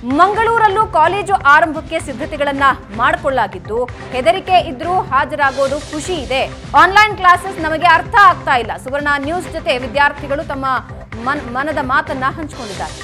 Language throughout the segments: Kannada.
ಮಂಗಳೂರಲ್ಲೂ ಕಾಲೇಜು ಆರಂಭಕ್ಕೆ ಸಿದ್ಧತೆಗಳನ್ನ ಮಾಡಿಕೊಳ್ಳಲಾಗಿದ್ದು ಹೆದರಿಕೆ ಇದ್ರೂ ಹಾಜರಾಗೋದು ಖುಷಿ ಇದೆ ಆನ್ಲೈನ್ ಕ್ಲಾಸಸ್ ನಮಗೆ ಅರ್ಥ ಆಗ್ತಾ ಇಲ್ಲ ಸುವರ್ಣ ನ್ಯೂಸ್ ಜೊತೆ ವಿದ್ಯಾರ್ಥಿಗಳು ತಮ್ಮ ಮನ್- ಮನದ ಮಾತನ್ನ ಹಂಚಿಕೊಂಡಿದ್ದಾರೆ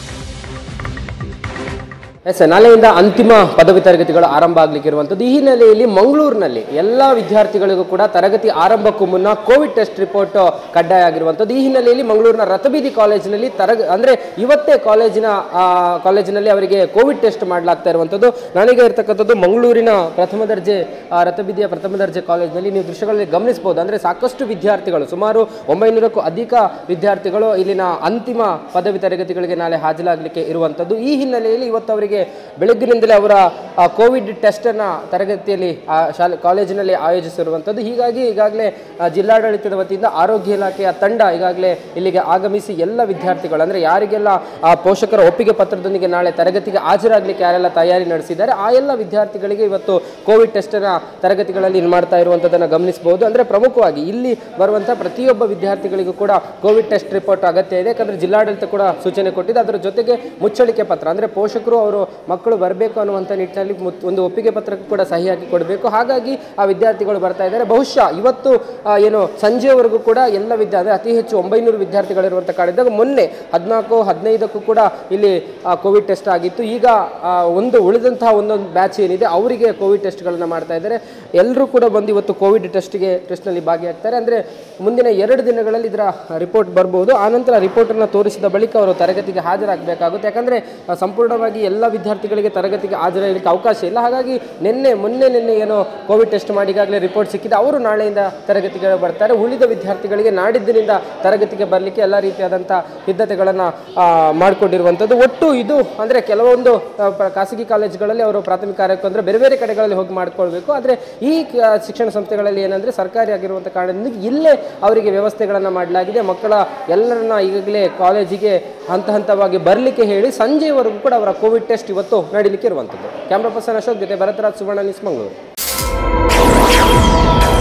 ಎಸ್ ನಾಳೆಯಿಂದ ಅಂತಿಮ ಪದವಿ ತರಗತಿಗಳು ಆರಂಭ ಆಗ್ಲಿಕ್ಕೆ ಇರುವಂಥದ್ದು ಈ ಹಿನ್ನೆಲೆಯಲ್ಲಿ ಮಂಗಳೂರಿನಲ್ಲಿ ಎಲ್ಲ ವಿದ್ಯಾರ್ಥಿಗಳಿಗೂ ಕೂಡ ತರಗತಿ ಆರಂಭಕ್ಕೂ ಮುನ್ನ ಕೋವಿಡ್ ಟೆಸ್ಟ್ ರಿಪೋರ್ಟ್ ಕಡ್ಡಾಯ ಆಗಿರುವಂಥದ್ದು ಈ ಹಿನ್ನೆಲೆಯಲ್ಲಿ ಮಂಗಳೂರಿನ ರಥಬೀದಿ ಕಾಲೇಜಿನಲ್ಲಿ ತರಗ ಅಂದರೆ ಇವತ್ತೇ ಕಾಲೇಜಿನ ಆ, ಕಾಲೇಜಿನಲ್ಲಿ ಅವರಿಗೆ ಕೋವಿಡ್ ಟೆಸ್ಟ್ ಮಾಡಲಾಗ್ತಾ ಇರುವಂಥದ್ದು ನನಗೆ ಇರ್ತಕ್ಕಂಥದ್ದು ಮಂಗಳೂರಿನ ಪ್ರಥಮ ದರ್ಜೆ ಆ, ರಥಬೀದಿಯ ಪ್ರಥಮ ದರ್ಜೆ ಕಾಲೇಜಿನಲ್ಲಿ ನೀವು ದೃಶ್ಯಗಳಲ್ಲಿ ಗಮನಿಸಬಹುದು ಅಂದರೆ ಸಾಕಷ್ಟು ವಿದ್ಯಾರ್ಥಿಗಳು ಸುಮಾರು ಒಂಬೈನೂರಕ್ಕೂ ಅಧಿಕ ವಿದ್ಯಾರ್ಥಿಗಳು ಇಲ್ಲಿನ ಅಂತಿಮ ಪದವಿ ತರಗತಿಗಳಿಗೆ ನಾಳೆ ಹಾಜರಾಗಲಿಕ್ಕೆ ಇರುವಂಥದ್ದು ಈ ಹಿನ್ನೆಲೆಯಲ್ಲಿ ಇವತ್ತು ಅವರಿಗೆ ಬೆಳಗ್ಗಿನಿಂದಲೇ ಅವರ ಆ, ಕೋವಿಡ್ ಟೆಸ್ಟನ್ನು ತರಗತಿಯಲ್ಲಿ ಆ, ಶಾಲೆ ಕಾಲೇಜಿನಲ್ಲಿ ಆಯೋಜಿಸಿರುವಂಥದ್ದು ಹೀಗಾಗಿ ಈಗಾಗಲೇ ಆ, ಜಿಲ್ಲಾಡಳಿತದ ವತಿಯಿಂದ ಆರೋಗ್ಯ ಇಲಾಖೆಯ ತಂಡ ಈಗಾಗಲೇ ಇಲ್ಲಿಗೆ ಆಗಮಿಸಿ ಎಲ್ಲ ವಿದ್ಯಾರ್ಥಿಗಳು ಅಂದರೆ ಯಾರಿಗೆಲ್ಲ ಆ ಪೋಷಕರ ಒಪ್ಪಿಗೆ ಪತ್ರದೊಂದಿಗೆ ನಾಳೆ ತರಗತಿಗೆ ಹಾಜರಾಗಲಿಕ್ಕೆ ಯಾರೆಲ್ಲ ತಯಾರಿ ನಡೆಸಿದ್ದಾರೆ ಆ ಎಲ್ಲ ವಿದ್ಯಾರ್ಥಿಗಳಿಗೆ ಇವತ್ತು ಕೋವಿಡ್ ಟೆಸ್ಟನ್ನು ತರಗತಿಗಳಲ್ಲಿ ಇದು ಮಾಡ್ತಾ ಇರುವಂಥದ್ದನ್ನು ಗಮನಿಸಬಹುದು ಅಂದರೆ ಪ್ರಮುಖವಾಗಿ ಇಲ್ಲಿ ಬರುವಂಥ ಪ್ರತಿಯೊಬ್ಬ ವಿದ್ಯಾರ್ಥಿಗಳಿಗೂ ಕೂಡ ಕೋವಿಡ್ ಟೆಸ್ಟ್ ರಿಪೋರ್ಟ್ ಅಗತ್ಯ ಇದೆ ಯಾಕಂದರೆ ಜಿಲ್ಲಾಡಳಿತ ಕೂಡ ಸೂಚನೆ ಕೊಟ್ಟಿದೆ ಅದರ ಜೊತೆಗೆ ಮುಚ್ಚಳಿಕೆ ಪತ್ರ ಅಂದರೆ ಪೋಷಕರು ಅವರು ಮಕ್ಕಳು ಬರಬೇಕು ಅನ್ನುವಂಥ ನಿಟ್ಟಿನಲ್ಲಿ ಮುತ್- ಒಂದು ಒಪ್ಪಿಗೆ ಪತ್ರಕ್ಕೂ ಕೂಡ ಸಹಿ ಹಾಕಿ ಕೊಡಬೇಕು ಹಾಗಾಗಿ ಆ ವಿದ್ಯಾರ್ಥಿಗಳು ಬರ್ತಾ ಇದ್ದಾರೆ ಬಹುಶಃ ಇವತ್ತು ಆ, ಏನು ಸಂಜೆವರೆಗೂ ಕೂಡ ಎಲ್ಲ ವಿದ್ಯಾ ಅಂದರೆ ಅತಿ ಹೆಚ್ಚು ಒಂಬೈನೂರು ವಿದ್ಯಾರ್ಥಿಗಳಿರುವಂಥ ಕಾಡಿದ್ದಾಗ ಮೊನ್ನೆ ಹದಿನಾಲ್ಕು ಹದಿನೈದಕ್ಕೂ ಕೂಡ ಇಲ್ಲಿ ಆ, ಕೋವಿಡ್ ಟೆಸ್ಟ್ ಆಗಿತ್ತು ಈಗ ಆ, ಒಂದು ಉಳಿದಂತಹ ಒಂದೊಂದು ಬ್ಯಾಚ್ ಏನಿದೆ ಅವರಿಗೆ ಕೋವಿಡ್ ಟೆಸ್ಟ್ಗಳನ್ನು ಮಾಡ್ತಾ ಇದ್ದಾರೆ ಎಲ್ಲರೂ ಕೂಡ ಬಂದು ಇವತ್ತು ಕೋವಿಡ್ ಟೆಸ್ಟ್ಗೆ ಟೆಸ್ಟ್ನಲ್ಲಿ ಭಾಗಿಯಾಗ್ತಾರೆ ಅಂದರೆ ಮುಂದಿನ ಎರಡು ದಿನಗಳಲ್ಲಿ ಇದರ ರಿಪೋರ್ಟ್ ಬರ್ಬೋದು ಆನಂತರ ರಿಪೋರ್ಟನ್ನು ತೋರಿಸಿದ ಬಳಿಕ ಅವರು ತರಗತಿಗೆ ಹಾಜರಾಗಬೇಕಾಗುತ್ತೆ ಯಾಕಂದರೆ ಆ, ಸಂಪೂರ್ಣವಾಗಿ ಎಲ್ಲ ವಿದ್ಯಾರ್ಥಿಗಳಿಗೆ ತರಗತಿಗೆ ಹಾಜರಾಗಲಿಕ್ಕೆ ಅವಕಾಶ ಇಲ್ಲ ಹಾಗಾಗಿ ನಿನ್ನೆ ಮೊನ್ನೆ ನಿನ್ನೆ ಏನೋ ಕೋವಿಡ್ ಟೆಸ್ಟ್ ಮಾಡಿ ಈಗಾಗಲೇ ರಿಪೋರ್ಟ್ ಸಿಕ್ಕಿದೆ ಅವರು ನಾಳೆಯಿಂದ ತರಗತಿಗೆ ಬರ್ತಾರೆ ಉಳಿದ ವಿದ್ಯಾರ್ಥಿಗಳಿಗೆ ನಾಡಿದ್ದಿನಿಂದ ತರಗತಿಗೆ ಬರಲಿಕ್ಕೆ ಎಲ್ಲ ರೀತಿಯಾದಂಥ ಸಿದ್ಧತೆಗಳನ್ನು ಮಾಡಿಕೊಂಡಿರುವಂಥದ್ದು ಒಟ್ಟು ಇದು ಅಂದರೆ ಕೆಲವೊಂದು ಆ, ಪ್ರ- ಖಾಸಗಿ ಕಾಲೇಜುಗಳಲ್ಲಿ ಅವರು ಪ್ರಾಥಮಿಕ ಕಾರ್ಯಕ್ರಮ ಅಂದರೆ ಬೇರೆ ಬೇರೆ ಕಡೆಗಳಲ್ಲಿ ಹೋಗಿ ಮಾಡ್ಕೊಳ್ಬೇಕು ಆದರೆ ಈ ಕ- ಶಿಕ್ಷಣ ಸಂಸ್ಥೆಗಳಲ್ಲಿ ಏನಂದರೆ ಸರ್ಕಾರಿ ಆಗಿರುವಂಥ ಕಾರಣದಿಂದ ಇಲ್ಲೇ ಅವರಿಗೆ ವ್ಯವಸ್ಥೆಗಳನ್ನು ಮಾಡಲಾಗಿದೆ ಮಕ್ಕಳ ಎಲ್ಲರನ್ನ ಈಗಾಗಲೇ ಕಾಲೇಜಿಗೆ ಹಂತ ಹಂತವಾಗಿ ಬರಲಿಕ್ಕೆ ಹೇಳಿ ಸಂಜೆವರೆಗೂ ಕೂಡ ಅವರ ಕೋವಿಡ್ ಟೆಸ್ಟ್ ಇವತ್ತು ನಡೀಲಿಕ್ಕೆ ಇರುವಂಥದ್ದು ಕ್ಯಾಮ್ರಾ ಪರ್ಸನ್ ಅಶೋಕ್ ಜೊತೆ ಭರತರಾಜ್ ಸುವರ್ಣ ನ್ಯೂಸ್ ಮಂಗಳೂರು